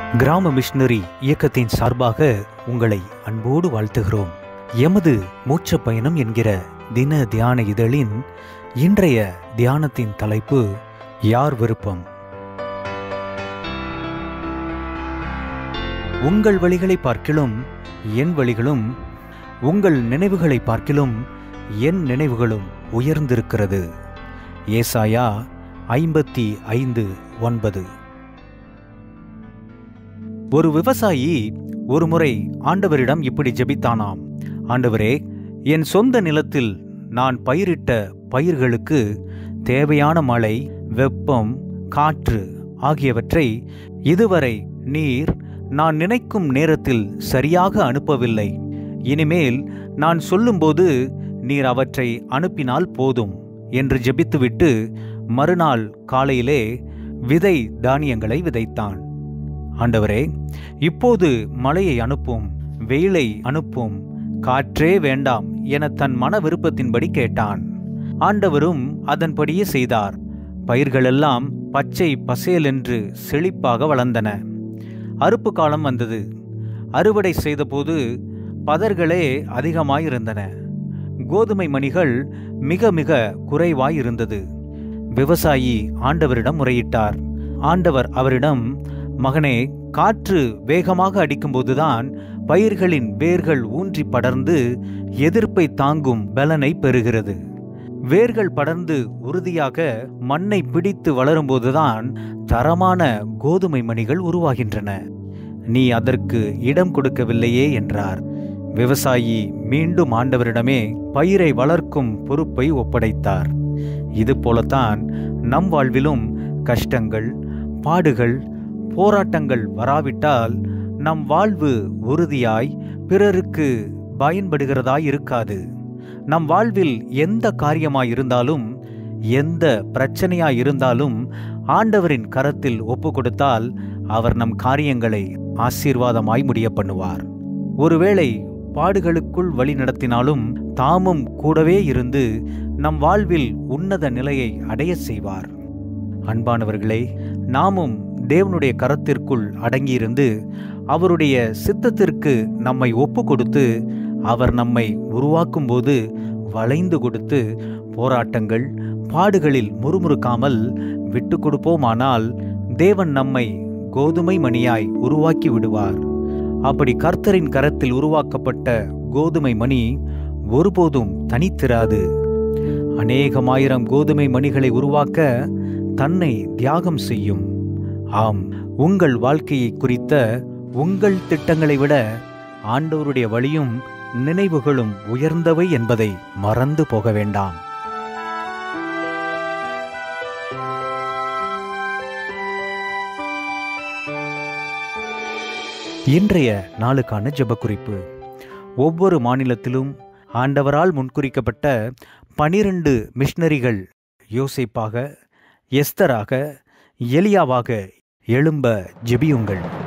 கிராம மிஷனரி இயக்கத்தின் சார்பாக உங்களை அன்போடு வாழ்த்துகிறோம் எமது மூச்ச பயணம் என்கிற தின தியான இதழின் இன்றைய தியானத்தின் தலைப்பு யார் விருப்பம் உங்கள் வழிகளை பார்க்கிலும் என் வழிகளும் உங்கள் நினைவுகளை பார்க்கிலும் என் நினைவுகளும் உயர்ந்திருக்கிறது ஏசாயா ஐம்பத்தி ஐந்து ஒன்பது ஒரு விவசாயி ஒருமுறை ஆண்டவரிடம் இப்படி ஜெபித்தானாம் ஆண்டவரே என் சொந்த நிலத்தில் நான் பயிரிட்ட பயிர்களுக்கு தேவையான மழை வெப்பம் காற்று ஆகியவற்றை இதுவரை நீர் நான் நினைக்கும் நேரத்தில் சரியாக அனுப்பவில்லை இனிமேல் நான் சொல்லும்போது நீர் அவற்றை அனுப்பினால் போதும் என்று ஜெபித்துவிட்டு மறுநாள் காலையிலே விதை தானியங்களை விதைத்தான் ஆண்டவரே இப்போது மழையை அனுப்பும் வெயிலை அனுப்பும் காற்றே வேண்டாம் என தன் மன விருப்பத்தின்படி கேட்டான் ஆண்டவரும் அதன்படியே செய்தார் பயிர்களெல்லாம் பச்சை பசேலென்று செழிப்பாக வளர்ந்தன அறுப்பு காலம் வந்தது அறுவடை செய்தபோது பதர்களே அதிகமாயிருந்தன கோதுமை மணிகள் மிக மிக குறைவாயிருந்தது விவசாயி ஆண்டவரிடம் முறையிட்டார் ஆண்டவர் அவரிடம் மகனே காற்று வேகமாக அடிக்கும்போதுதான் பயிர்களின் வேர்கள் ஊன்றி படர்ந்து எதிர்ப்பை தாங்கும் பலனை பெறுகிறது வேர்கள் படர்ந்து உறுதியாக மண்ணை பிடித்து வளரும்போதுதான் தரமான கோதுமை மணிகள் உருவாகின்றன நீ அதற்கு இடம் கொடுக்கவில்லையே என்றார் விவசாயி மீண்டும் ஆண்டவரிடமே பயிரை வளர்க்கும் பொறுப்பை ஒப்படைத்தார் இது போலத்தான் நம் வாழ்விலும் கஷ்டங்கள் பாடுகள் போராட்டங்கள் வராவிட்டால் நம் வாழ்வு உறுதியாய் பிறருக்கு பயன்படுகிறதாய் இருக்காது நம் வாழ்வில் எந்த காரியமாயிருந்தாலும் எந்த பிரச்சனையாயிருந்தாலும் ஆண்டவரின் கரத்தில் ஒப்பு கொடுத்தால் அவர் நம் காரியங்களை ஆசீர்வாதமாய் முடிய பண்ணுவார் ஒருவேளை பாடுகளுக்குள் வழி நடத்தினாலும் தாமும் கூடவே இருந்து நம் வாழ்வில் உன்னத நிலையை அடைய செய்வார் அன்பானவர்களே நாமும் தேவனுடைய கரத்திற்குள் அடங்கியிருந்து அவருடைய சித்தத்திற்கு நம்மை ஒப்பு கொடுத்து அவர் நம்மை உருவாக்கும் போது வளைந்து கொடுத்து போராட்டங்கள் பாடுகளில் முறுமுறுக்காமல் விட்டு கொடுப்போமானால் தேவன் நம்மை கோதுமை மணியாய் உருவாக்கி விடுவார் அப்படி கர்த்தரின் கரத்தில் உருவாக்கப்பட்ட கோதுமை மணி ஒருபோதும் தனித்திராது அநேகமாயிரம் கோதுமை மணிகளை உருவாக்க தன்னை தியாகம் செய்யும் ஆம் உங்கள் வாழ்க்கையை குறித்த உங்கள் திட்டங்களை விட ஆண்டவருடைய வழியும் நினைவுகளும் உயர்ந்தவை என்பதை மறந்து போக வேண்டாம் இன்றைய நாளுக்கான ஜெபக்குறிப்பு ஒவ்வொரு மாநிலத்திலும் ஆண்டவரால் முன்குறிக்கப்பட்ட பனிரெண்டு மிஷனரிகள் யோசிப்பாக எஸ்தராக எலியாவாக எழும்ப ஜெபியுங்கள்